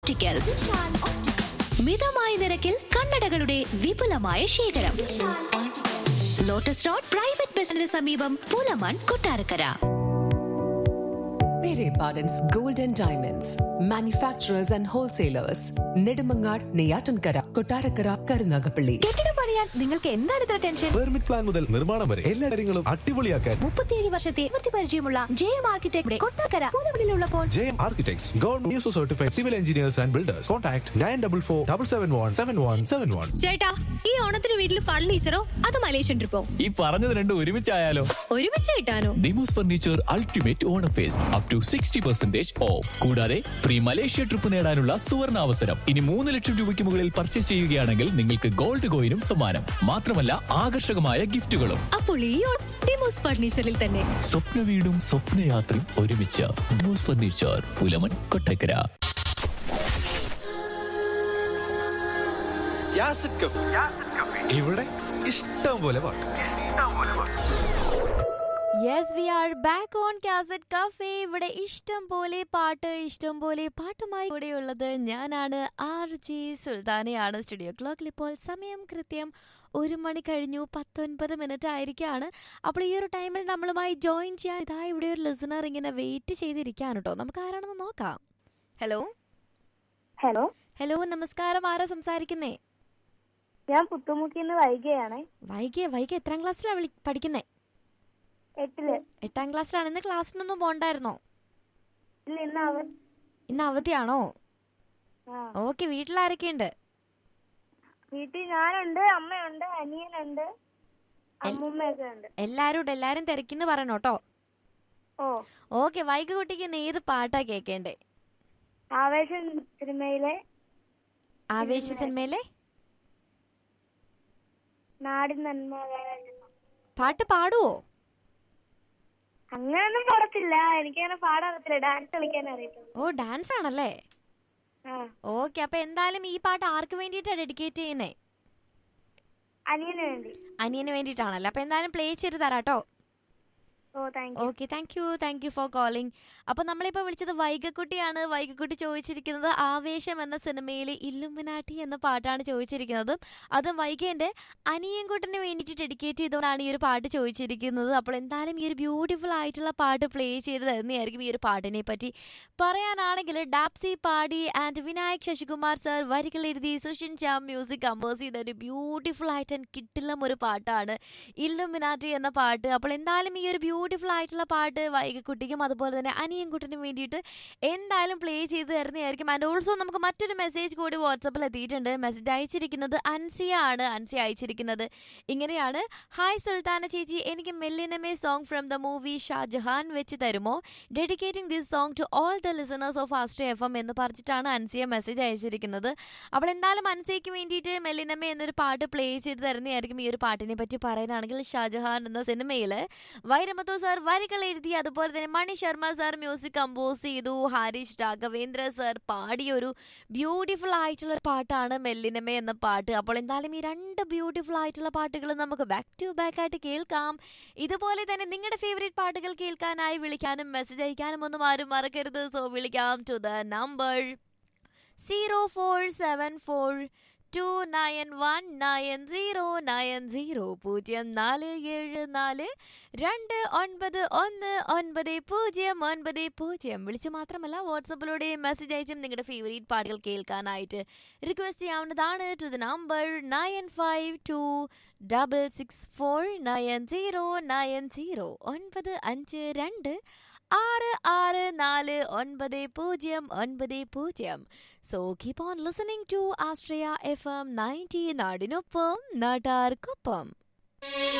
Opticals മിതമായ നിരക്കിൽ കണ്ണടകളുടെ വിപുലമായ ശേഖരം ലോട്ടസ് റോഡ് പ്രൈവറ്റ് ബസിന് സമീപം പൂലമാൻ Kottarakkara Pere Pardon's Golden Diamonds, manufacturers and wholesalers, Nedumangad, Neyatankara, Kotarakara, Karunagapalli. കെട്ടിടം പണിയാൻ നിങ്ങൾക്ക് എന്താണ് ഇത്ര ടെൻഷൻ പെർമിറ്റ് പ്ലാൻ മുതൽ നിർമ്മാണം വരെ എല്ലാ കാര്യങ്ങളും അടിപൊളിയാക്കാൻ മുപ്പത്തിയേഴ് വർഷത്തെ പ്രവൃത്തി പരിചയമുള്ള ജെ എം ആർക്കിടെക്ട് കൊട്ടാരക്കര പൂലമണിലുള്ളപ്പോൾ J M architects government certified civil engineers and builders contact nine double four double seven one seven one seven one ചേട്ടാ ഈ ഓണത്തിന് വീട്ടിൽ ഫർണിച്ചറോ അത് മലേഷ്യൻ ട്രിപ്പോ ഈ പറഞ്ഞത് രണ്ടും ഒരുമിച്ചായാലോ ഒരുമിച്ച് കിട്ടാനോ Demos furniture ultimate Onam fest up to sixty percentage off കൂടാതെ ഫ്രീ മലേഷ്യ ട്രിപ്പ് നേടാനുള്ള സുവർണ അവസരം ഇനി മൂന്ന് ലക്ഷം രൂപയ്ക്ക് മുകളിൽ പർച്ചേസ് ചെയ്യുകയാണെങ്കിൽ നിങ്ങൾക്ക് ഗോൾഡ് കോയിനും സമ്മാനം മാത്രമല്ല ആകർഷകമായ ഗിഫ്റ്റുകളും അപ്പോൾ ഈ ഓണം ഡിമോസ് ഫർണിച്ചറിൽ തന്നെ സ്വപ്ന വീടും സ്വപ്നയാത്രയും ഒരുമിച്ച് ഡിമോസ് ഫർണിച്ചർ പുലമൻ കൊട്ടക്കര ഇവിടെ ഇഷ്ടം പോലെ പാട്ട് yes we are back on cassette cafe ഇവിടെ ഇഷ്ടം പോലെ പാട്ട് ഇഷ്ടം പോലെ പാട്ടുമായി കൂടെയുള്ളത് ഞാനാണ് ആർ ജി സുൽത്താനയാണ് സ്റ്റുഡിയോ ക്ലോക്കിൽ ഇപ്പോൾ സമയം കൃത്യം ഒരു മണി കഴിഞ്ഞു പത്തൊൻപത് മിനിറ്റ് ആയിരിക്കാണ് അപ്പോൾ ഈ ഒരു ടൈമിൽ നമ്മളുമായി ജോയിൻ ചെയ്യാൻ ഇതാ ഇവിടെ ഒരു ലിസണർ ഇങ്ങനെ വെയിറ്റ് ചെയ്തിരിക്കുകയാണ് കേട്ടോ നമുക്ക് ആരാണെന്ന് നോക്കാം ഹലോ ഹലോ ഹലോ നമസ്കാരം ആരാ സംസാരിക്കുന്നേ ഞാൻ പുത്തുമുക്കിന്ന് വൈകിയാണ് വൈകിയ വൈകി എത്രാം ക്ലാസ്സിലാണ് വിളി പഠിക്കുന്നേ എട്ടില് എട്ടാം ക്ലാസ്സിലാണ് ഇന്ന് ക്ലാസ്സിനൊന്നും പോണ്ടായിരുന്നോ ഇല്ല ഇന്ന് അവർ ഇന്ന് അവധിയാണോ ആ ഓക്കെ വീട്ടിലാരൊക്കെയുണ്ട് വീട്ടിൽ ഞാനുണ്ട് അമ്മയുണ്ട് അനിയനുണ്ട് അമ്മൂമ്മയൊക്കെ ഉണ്ട് എല്ലാരും ഉണ്ട് എല്ലാരും തിരക്കിന്ന് പറയണം കേട്ടോ ഓ ഓക്കെ വൈകി കുട്ടിക്ക് ഇന്ന് ഏത് പാട്ടാ കേൾക്കേണ്ടേ ആവേശം സിനിമയിലെ ആവേശ സിനിമയിലെ നാടിൻ നന്മ പാട്ട് പാടുവോ അങ്ങനൊന്നും പാടത്തില്ല എനിക്കങ്ങനെ പാടാറത്തില്ല ഡാൻസ് കളിക്കാൻ അറിയത്തുള്ളൂ ഓ ഡാൻസ് ആണല്ലേ ആ ഓക്കെ അപ്പൊ എന്തായാലും ഈ പാട്ട് ആർക്ക് വേണ്ടിയിട്ടാ ഡെഡിക്കേറ്റ് ചെയ്യുന്നേ അനിയന് വേണ്ടി അനിയന് വേണ്ടിയിട്ടാണല്ലോ അപ്പൊ എന്തായാലും പ്ലേ ചെയ്ത് തരാട്ടോ ഓ thank you okay thank you thank you for calling അപ്പോൾ നമ്മളിപ്പോൾ വിളിച്ചത് വൈകക്കുട്ടിയാണ് വൈകക്കുട്ടി ചോദിച്ചിരിക്കുന്നത് ആവേശം എന്ന സിനിമയിലെ ഇല്ലുമിനാട്ടി എന്ന പാട്ടാണ് ചോദിച്ചിരിക്കുന്നത് അതും വൈകേൻ്റെ അനിയൻകുട്ടന് വേണ്ടിയിട്ട് ഡെഡിക്കേറ്റ് ചെയ്തുകൊണ്ടാണ് ഈ ഒരു പാട്ട് ചോദിച്ചിരിക്കുന്നത് അപ്പോൾ എന്തായാലും ഈ ഒരു ബ്യൂട്ടിഫുൾ ആയിട്ടുള്ള പാട്ട് പ്ലേ ചെയ്ത് തരുന്നതായിരിക്കും ഈ ഒരു പാട്ടിനെ പറ്റി പറയാനാണെങ്കിൽ ഡാപ്സി പാടി ആൻഡ് വിനായക് ശശികുമാർ സർ വരികൾ എഴുതി സുഷിൻ ശ്യാം മ്യൂസിക് കമ്പോസ് ചെയ്ത ഒരു ബ്യൂട്ടിഫുൾ ആയിട്ട് കിട്ടില്ലം ഒരു പാട്ടാണ് ഇല്ലുമിനാറ്റി എന്ന പാട്ട് അപ്പോൾ എന്തായാലും ഈ ഒരു ബ്യൂട്ടിഫുൾ ആയിട്ടുള്ള പാട്ട് വൈകക്കുട്ടിക്കും അതുപോലെ തന്നെ അനിയൻകുട്ടിനും വേണ്ടിയിട്ട് എന്തായാലും പ്ലേ ചെയ്ത് തരുന്നതായിരിക്കും ആൻഡ് ഓൾസോ നമുക്ക് മറ്റൊരു മെസ്സേജ് കൂടി വാട്സപ്പിൽ എത്തിയിട്ടുണ്ട് മെസ്സേജ് അയച്ചിരിക്കുന്നത് അൻസിയ ആണ് അൻസിയ അയച്ചിരിക്കുന്നത് ഇങ്ങനെയാണ് ഹായ് സുൽത്താന ചേച്ചി എനിക്ക് Mellinamae song from the movie Shahjahan വെച്ച് തരുമോ dedicating this song to all the listeners of Astra F M എന്ന് പറഞ്ഞിട്ടാണ് അൻസിയ മെസ്സേജ് അയച്ചിരിക്കുന്നത് അപ്പോൾ എന്തായാലും അൻസിയയ്ക്ക് വേണ്ടിയിട്ട് മെല്ലിനമേ എന്നൊരു പാട്ട് പ്ലേ ചെയ്ത് തരുന്നതായിരിക്കും ഈ ഒരു പാട്ടിനെ പറ്റി പറയാനാണെങ്കിൽ ഷാജഹാൻ എന്ന സിനിമയിൽ വൈരമത്തു സാർ വരികൾ എഴുതി അതുപോലെ തന്നെ Mani Sharma sir music compose ചെയ്തു ഹാരിഷ് രാഘവേന്ദ്ര സാർ പാടിയ ഒരു ബ്യൂട്ടിഫുൾ ആയിട്ടുള്ള ഒരു പാട്ടാണ് മെല്ലിനമേ എന്ന പാട്ട് അപ്പോൾ എന്തായാലും ഈ രണ്ട് ബ്യൂട്ടിഫുൾ ആയിട്ടുള്ള പാട്ടുകൾ നമുക്ക് ബാക്ക് ടു ബാക്ക് ആയിട്ട് കേൾക്കാം ഇതുപോലെ തന്നെ നിങ്ങളുടെ ഫേവറേറ്റ് പാട്ടുകൾ കേൾക്കാനായി വിളിക്കാനും മെസ്സേജ് അയക്കാനും ഒന്നും ആരും മറക്കരുത് സോ വിളിക്കാം to the number zero four seven four two nine one nine zero nine zero പൂജ്യം നാല് ഏഴ് നാല് രണ്ട് ഒൻപത് ഒന്ന് ഒൻപത് പൂജ്യം ഒൻപത് പൂജ്യം വിളിച്ച് മാത്രമല്ല വാട്സപ്പിലൂടെ മെസ്സേജ് അയച്ചും നിങ്ങളുടെ ഫേവറേറ്റ് പാട്ടുകൾ കേൾക്കാനായിട്ട് റിക്വസ്റ്റ് ചെയ്യാവുന്നതാണ് to the number nine five two double six four nine zero nine zero ഒൻപത് അഞ്ച് രണ്ട് ആറ് ആറ് നാല് ഒൻപത് പൂജ്യം ഒൻപത് പൂജ്യം so keep on listening to Astra F M ninety നാടിനൊപ്പം നാട്ടാർക്കൊപ്പം